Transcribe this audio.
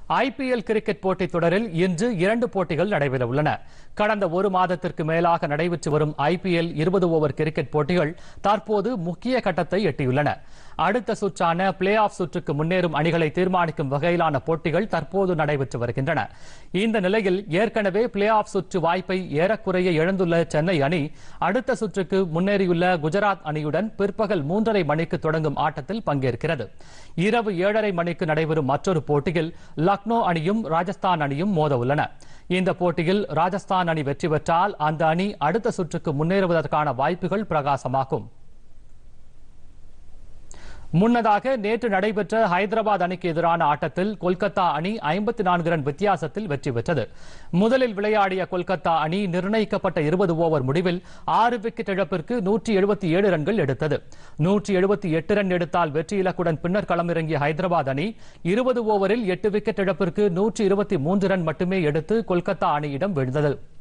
IPL cricket போட்டித் தொடரில் இன்று இரண்டு போட்டிகள் நடைபெற உள்ளன கடந்த ஒரு மாதத்திற்கு மேலாக நடைபெற்று வரும் ஐபிஎல் இருபது ஓவர் கிரிக்கெட் போட்டிகள் தற்போது முக்கிய கட்டத்தை எட்டியுள்ளன அடுத்த சுற்றான பிளே ஆஃப் சுற்றுக்கு முன்னேறும் அணிகளை தீர்மானிக்கும் வகையிலான போட்டிகள் தற்போது நடைபெற்று வருகின்றன இந்த நிலையில் ஏற்கனவே பிளே ஆஃப் சுற்று வாய்ப்பை ஏறக்குறைய இழந்துள்ள சென்னை அணி அடுத்த சுற்றுக்கு முன்னேறியுள்ள குஜராத் அணியுடன் பிற்பகல் மூன்றரை மணிக்கு தொடங்கும் ஆட்டத்தில் பங்கேற்கிறது இரவு ஏழரை மணிக்கு நடைபெறும் மற்றொரு போட்டியில் லக்னோ அணியும் ராஜஸ்தான் அணியும் மோத உள்ளன இந்த போட்டியில் ராஜஸ்தான் அணி வெற்றி பெற்றால் அந்த அணி அடுத்த சுற்றுக்கு முன்னேறுவதற்கான வாய்ப்புகள் பிரகாசமாகும் முன்னதாக நேற்று நடைபெற்ற ஹைதராபாத் அணிக்கு எதிரான ஆட்டத்தில் கொல்கத்தா அணி ஐம்பத்தி நான்கு ரன் வித்தியாசத்தில் வெற்றி பெற்றது முதலில் விளையாடிய கொல்கத்தா அணி நிர்ணயிக்கப்பட்ட இருபது ஓவர் முடிவில் ஆறு விக்கெட் இழப்பிற்கு நூற்றி எழுபத்தி ஏழு ரன்கள் எடுத்தது நூற்றி எழுபத்தி எட்டு ரன் எடுத்தால் வெற்றி இலக்குடன் பின்னர் களமிறங்கிய ஹைதராபாத் அணி இருபது ஓவரில் எட்டு விக்கெட் இழப்பிற்கு நூற்றி இருபத்தி மூன்று ரன் மட்டுமே எடுத்து கொல்கத்தா அணியிடம் வீழ்ந்தது